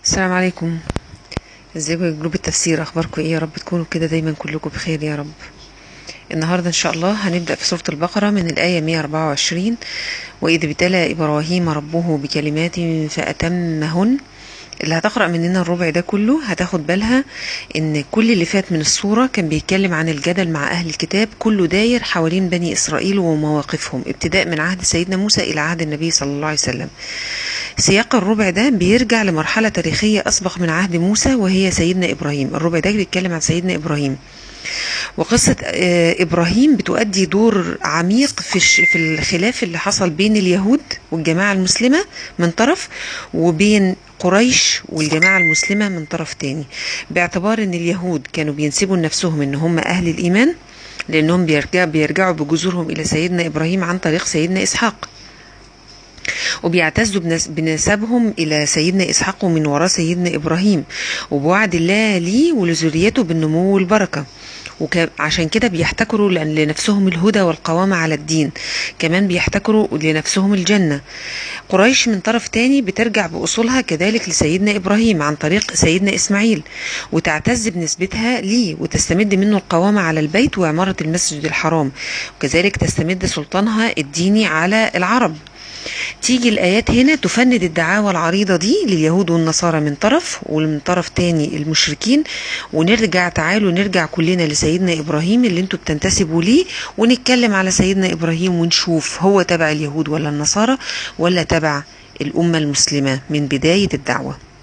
السلام عليكم ازيكم يا جروب التفسير اخباركم ايه يا رب تكونوا كده دايما كلكم بخير يا رب النهارده ان شاء الله هنبدا في سوره البقره من الايه 124 واذ ابتلى ابراهيم ربه بكلمات فاتمهن اللي هتقرا مننا الربع ده كله هتاخد بالها ان كل اللي فات من الصوره كان بيتكلم عن الجدل مع اهل الكتاب كله داير حوالين بني اسرائيل ومواقفهم ابتداء من عهد سيدنا موسى الى عهد النبي صلى الله عليه وسلم سياق الربع ده بيرجع لمرحله تاريخيه اسبق من عهد موسى وهي سيدنا ابراهيم الربع ده بيتكلم عن سيدنا ابراهيم وقصة إبراهيم بتؤدي دور عميق في في الخلاف اللي حصل بين اليهود والجماعة المسلمة من طرف وبين قريش والجماعة المسلمة من طرف تاني باعتبار ان اليهود كانوا بينسبوا لنفسهم ان هم اهل الايمان لانهم بيرجع بيرجعوا بجذورهم الى سيدنا ابراهيم عن طريق سيدنا اسحاق وبيعتزوا بنسبهم إلى سيدنا إسحاق ومن وراء سيدنا إبراهيم وبوعد الله ليه ولذريته بالنمو والبركة وعشان كده بيحتكروا لنفسهم الهدى والقوامة على الدين كمان بيحتكروا لنفسهم الجنة قريش من طرف تاني بترجع بأصولها كذلك لسيدنا إبراهيم عن طريق سيدنا إسماعيل وتعتز بنسبتها ليه وتستمد منه القوامة على البيت وعمارة المسجد الحرام وكذلك تستمد سلطانها الديني على العرب تيجي الآيات هنا تفند الدعاوى العريضة دي لليهود والنصارى من طرف ومن طرف تاني المشركين ونرجع تعالوا نرجع كلنا لسيدنا إبراهيم اللي انتوا بتنتسبوا ليه ونتكلم على سيدنا إبراهيم ونشوف هو تبع اليهود ولا النصارى ولا تبع الأمة المسلمة من بداية الدعوة